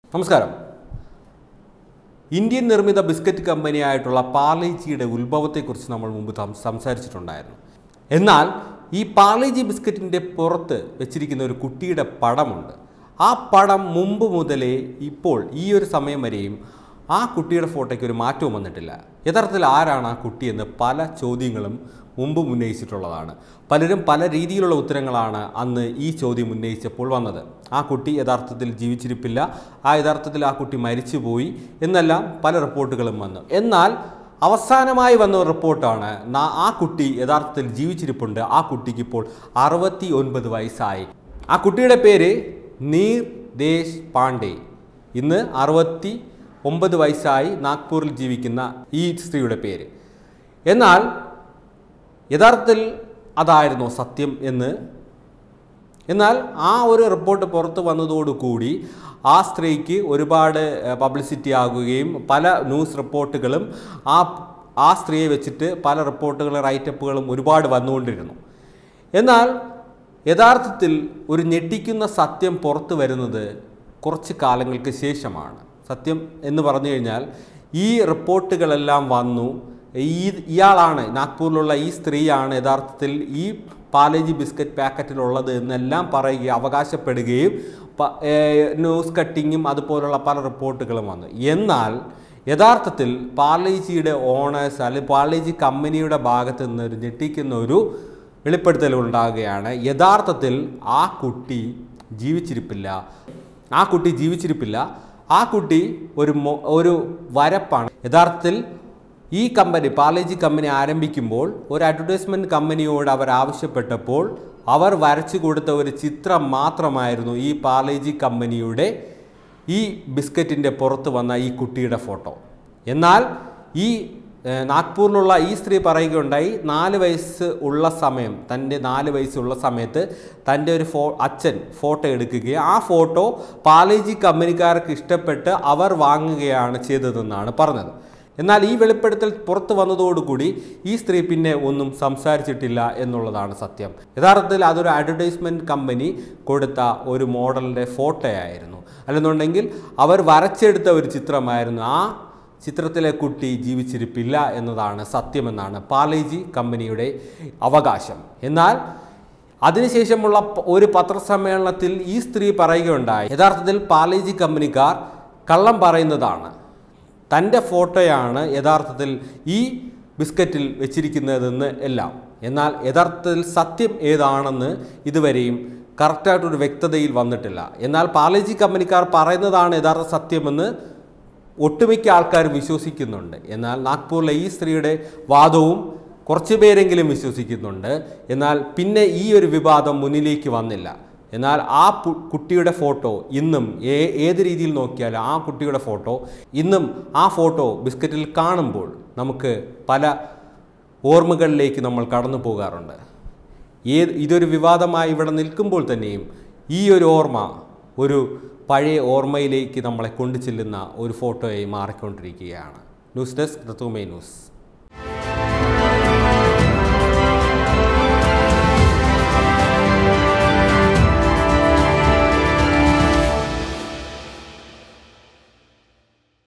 നമസ്കാരം ഇന്ത്യൻ നിർമ്മിത ബിസ്ക്കറ്റ് കമ്പനിയായിട്ടുള്ള പാർലേജിയുടെ ഉത്ഭവത്തെക്കുറിച്ച് നമ്മൾ മുമ്പ് സം- സംസാരിച്ചിട്ടുണ്ടായിരുന്നു എന്നാൽ ഈ പാർലേജി ബിസ്ക്കറ്റിൻ്റെ പുറത്ത് വെച്ചിരിക്കുന്ന ഒരു കുട്ടിയുടെ പടമുണ്ട് ആ പടം മുമ്പ് മുതലേ ഇപ്പോൾ ഈ ഒരു സമയം വരെയും ആ കുട്ടിയുടെ ഫോട്ടോയ്ക്ക് ഒരു മാറ്റവും വന്നിട്ടില്ല യഥാർത്ഥത്തിൽ ആരാണ് ആ കുട്ടിയെന്ന് പല ചോദ്യങ്ങളും മുമ്പ് ഉന്നയിച്ചിട്ടുള്ളതാണ് പലരും പല രീതിയിലുള്ള ഉത്തരങ്ങളാണ് അന്ന് ഈ ചോദ്യം ഉന്നയിച്ചപ്പോൾ വന്നത് ആ കുട്ടി യഥാർത്ഥത്തിൽ ജീവിച്ചിരിപ്പില്ല ആ യഥാർത്ഥത്തിൽ ആ കുട്ടി മരിച്ചുപോയി എന്നെല്ലാം പല റിപ്പോർട്ടുകളും വന്നു എന്നാൽ അവസാനമായി വന്ന ഒരു റിപ്പോർട്ടാണ് നാ- ആ കുട്ടി യഥാർത്ഥത്തിൽ ജീവിച്ചിരിപ്പുണ്ട് ആ കുട്ടിക്ക് ഇപ്പോൾ അറുപത്തി ഒൻപത് വയസ്സായി ആ കുട്ടിയുടെ പേര് നീർ ദേശ് പാണ്ഡെ ഇന്ന് അറുപത്തി ഒമ്പത് വയസ്സായി നാഗ്പൂരിൽ ജീവിക്കുന്ന ഈ സ്ത്രീയുടെ പേര് എന്നാൽ യഥാർത്ഥത്തിൽ അതായിരുന്നോ സത്യം എന്ന് എന്നാൽ ആ ഒരു റിപ്പോർട്ട് പുറത്തു വന്നതോടുകൂടി ആ സ്ത്രീക്ക് ഒരുപാട് പബ്ലിസിറ്റി ആകുകയും പല ന്യൂസ് റിപ്പോർട്ടുകളും ആ ആ സ്ത്രീയെ വെച്ചിട്ട് പല റിപ്പോർട്ടുകളും റൈറ്റപ്പുകളും ഒരുപാട് വന്നുകൊണ്ടിരുന്നു എന്നാൽ യഥാർത്ഥത്തിൽ ഒരു ഞെട്ടിക്കുന്ന സത്യം പുറത്തു വരുന്നത് കുറച്ച് കാലങ്ങൾക്ക് ശേഷമാണ് സത്യം എന്ന് പറഞ്ഞു കഴിഞ്ഞാൽ ഈ റിപ്പോർട്ടുകളെല്ലാം വന്നു ഈ ഇയാളാണ് നാഗ്പൂരിലുള്ള ഈ സ്ത്രീയാണ് യഥാർത്ഥത്തിൽ ഈ പാലേജി ബിസ്ക്കറ്റ് പാക്കറ്റിലുള്ളത് എന്നെല്ലാം പറയുകയും അവകാശപ്പെടുകയും പ- ഏർ ന്യൂസ് കട്ടിങ്ങും അതുപോലുള്ള പല റിപ്പോർട്ടുകളും വന്നു എന്നാൽ യഥാർത്ഥത്തിൽ പാർലേജിയുടെ ഓണേഴ്സ് അല്ലെങ്കിൽ പാർലേജി കമ്പനിയുടെ ഭാഗത്ത് നിന്ന് ഒരു ഞെട്ടിക്കുന്ന ഒരു വെളിപ്പെടുത്തൽ ഉണ്ടാകുകയാണ് യഥാർത്ഥത്തിൽ ആ കുട്ടി ജീവിച്ചിരിപ്പില്ല ആ കുട്ടി ജീവിച്ചിരിപ്പില്ല ആ കുട്ടി ഒരു മൊ- ഒരു വരപ്പാണ് യഥാർത്ഥത്തിൽ ഈ കമ്പനി പാർലേജി കമ്പനി ആരംഭിക്കുമ്പോൾ ഒരു അഡ്വർടൈസ്മെൻറ്റ് കമ്പനിയോട് അവർ ആവശ്യപ്പെട്ടപ്പോൾ അവർ വരച്ചു കൊടുത്ത ഒരു ചിത്രം മാത്രമായിരുന്നു ഈ പാർലേജി കമ്പനിയുടെ ഈ ബിസ്ക്കറ്റിൻ്റെ പുറത്ത് വന്ന ഈ കുട്ടിയുടെ ഫോട്ടോ എന്നാൽ ഈ ഏഹ്, നാഗ്പൂരിലുള്ള ഈ സ്ത്രീ പറയുകയുണ്ടായി നാല് വയസ്സ് ഉള്ള സമയം തൻ്റെ നാല് വയസ്സുള്ള സമയത്ത് തൻ്റെ ഒരു ഫോ അച്ഛൻ ഫോട്ടോ എടുക്കുകയും ആ ഫോട്ടോ പാലേജി കമ്പനിക്കാർക്ക് ഇഷ്ടപ്പെട്ട് അവർ വാങ്ങുകയാണ് ചെയ്തതെന്നാണ് പറഞ്ഞത് എന്നാൽ ഈ വെളിപ്പെടുത്തൽ പുറത്തു വന്നതോടുകൂടി ഈ സ്ത്രീ പിന്നെ ഒന്നും സംസാരിച്ചിട്ടില്ല എന്നുള്ളതാണ് സത്യം യഥാർത്ഥത്തിൽ അതൊരു അഡ്വർടൈസ്മെൻറ്റ് കമ്പനി കൊടുത്ത ഒരു മോഡലിൻ്റെ ഫോട്ടോയായിരുന്നു അല്ലെന്നുണ്ടെങ്കിൽ അവർ വരച്ചെടുത്ത ഒരു ചിത്രമായിരുന്നു ആ ചിത്രത്തിലെ കുട്ടി ജീവിച്ചിരിപ്പില്ല എന്നതാണ് സത്യമെന്നാണ് പാലേജി കമ്പനിയുടെ അവകാശം എന്നാൽ അതിനുശേഷമുള്ള പ- ഒരു പത്രസമ്മേളനത്തിൽ ഈ സ്ത്രീ പറയുകയുണ്ടായി യഥാർത്ഥത്തിൽ പാലേജി കമ്പനിക്കാർ കള്ളം പറയുന്നതാണ് തൻ്റെ ഫോട്ടോയാണ് യഥാർത്ഥത്തിൽ ഈ ബിസ്ക്കറ്റിൽ വെച്ചിരിക്കുന്നതെന്ന് എല്ലാം എന്നാൽ യഥാർത്ഥത്തിൽ സത്യം ഏതാണെന്ന് ഇതുവരെയും കറക്റ്റായിട്ടൊരു വ്യക്തതയിൽ വന്നിട്ടില്ല എന്നാൽ പാലേജി കമ്പനിക്കാർ പറയുന്നതാണ് യഥാർത്ഥ സത്യമെന്ന് ഒട്ടുമിക്ക ആൾക്കാരും വിശ്വസിക്കുന്നുണ്ട് എന്നാൽ നാഗ്പൂരിലെ ഈ സ്ത്രീയുടെ വാദവും കുറച്ച് പേരെങ്കിലും വിശ്വസിക്കുന്നുണ്ട് എന്നാൽ പിന്നെ ഈ ഒരു വിവാദം മുന്നിലേക്ക് വന്നില്ല എന്നാൽ ആ പു- കുട്ടിയുടെ ഫോട്ടോ ഇന്നും ഏ- ഏത് രീതിയിൽ നോക്കിയാലും ആ കുട്ടിയുടെ ഫോട്ടോ ഇന്നും ആ ഫോട്ടോ ബിസ്ക്കറ്റിൽ കാണുമ്പോൾ നമുക്ക് പല ഓർമ്മകളിലേക്ക് നമ്മൾ കടന്നു പോകാറുണ്ട് ഏത് ഇതൊരു വിവാദമായി ഇവിടെ നിൽക്കുമ്പോൾ തന്നെയും ഈ ഒരു ഓർമ്മ ഒരു പഴയ ഓർമ്മയിലേക്ക് നമ്മളെ കൊണ്ടു ചെല്ലുന്ന ഒരു ഫോട്ടോയായി മാറിക്കൊണ്ടിരിക്കുകയാണ് ന്യൂസ് ഡെസ്ക് ഋതുമേ ന്യൂസ്